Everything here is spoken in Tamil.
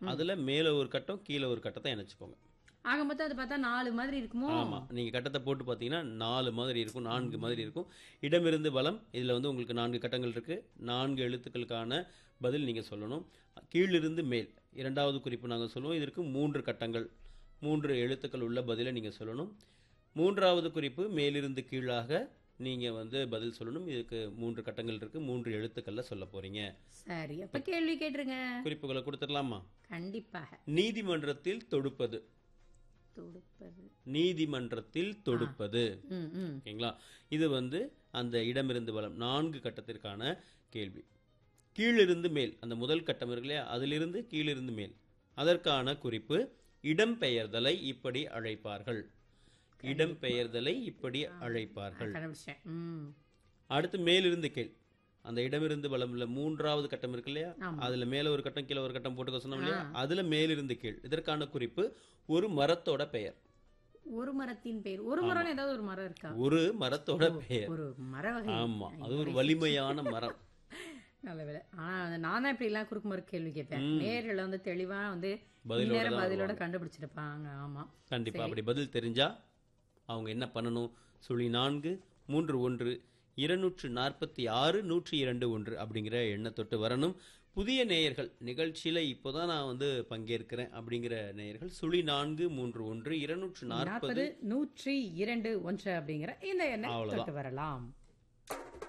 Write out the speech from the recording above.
அதுல மேல ஒரு கட்டம் கீழே ஒரு கட்டத்தை இணைச்சுக்கோங்க ஆக மொத்தம் அது பார்த்தா நாலு மாதிரி இருக்குமோ ஆமா நீங்க கட்டத்தை போட்டு பார்த்தீங்கன்னா நாலு மாதிரி இருக்கும் நான்கு மாதிரி இருக்கும் இடமிருந்து பலம் இதுல வந்து உங்களுக்கு நான்கு கட்டங்கள் இருக்கு நான்கு எழுத்துக்களுக்கான பதில் நீங்க சொல்லணும் கீழிருந்து மேல் இரண்டாவது குறிப்பு நாங்க சொல்லுவோம் இதற்கு மூன்று கட்டங்கள் மூன்று எழுத்துக்கள் உள்ள பதிலை நீங்க சொல்லணும் மூன்றாவது குறிப்பு மேலிருந்து கீழாக நீங்க வந்து பதில் சொல்லணும் இதுக்கு மூன்று கட்டங்கள் இருக்கு மூன்று எழுத்துக்கள்ல சொல்ல போறீங்க சரி அப்ப கேள்வி கேட்டுருங்க குறிப்புகளை கொடுத்துடலாமா கண்டிப்பாக நீதிமன்றத்தில் தொடுப்பது தொடுப்பது நீதிமன்றத்தில் தொடுப்பது ம் ம் ஓகேங்களா இது வந்து அந்த இடமிருந்து பலம் நான்கு கட்டத்திற்கான கேள்வி கீழிருந்து மேல் அந்த முதல் கட்டம் இருக்கு இல்லையா அதிலிருந்து கீழிருந்து மேல் அதற்கான குறிப்பு இடம்பெயர்தலை இப்படி அழைப்பார்கள் இடம்பெயர்தலை இப்படி அழைப்பார்கள் கண்டுபிடிச்சேன் ம் அடுத்து மேலிருந்து கீழ் அந்த இடமிருந்து பலம் உள்ள மூன்றாவது கட்டம் இருக்கு இல்லையா ஆமா. அதுல மேல ஒரு கட்டம் கீழே ஒரு கட்டம் போட்டுக்க சொன்னோம் இல்லையா அதுல மேலிருந்து கீழ் இதற்கான குறிப்பு ஒரு மரத்தோட பெயர் ஒரு மரத்தின் பேர் ஒரு மரம் ஏதாவது ஒரு மரம் இருக்கா ஒரு மரத்தோட பெயர் ஒரு மர வகை ஆமா அது ஒரு வலிமையான மரம் நல்ல வேலை ஆனா வந்து நான் தான் இப்படி எல்லாம் குறுக்கு மறு கேள்வி கேட்பேன் நேரில் வந்து தெளிவா வந்து பதிலோட நேரம் தான் பதிலோட கண்டுபிடிச்சிருப்பாங்க ஆமா கண்டிப்பா அப்படி பதில் தெரிஞ்சா அவங்க என்ன பண்ணணும் சுழி நான்கு மூன்று ஒன்று இருநூற்று நாற்பத்தி ஆறு நூற்றி இரண்டு ஒன்று அப்படிங்கிற எண்ணை தொட்டு வரணும் புதிய நேயர்கள் நிகழ்ச்சியில இப்போதான் நான் வந்து பங்கேற்கிறேன் அப்படிங்கிற நேயர்கள் சுழி நான்கு மூன்று ஒன்று இருநூற்று நாற்பது நாற்பது நூற்றி இரண்டு ஒன்று அப்படிங்கிற இந்த எண்ணை அவ்வளவுதான். தொட்டு வரலாம்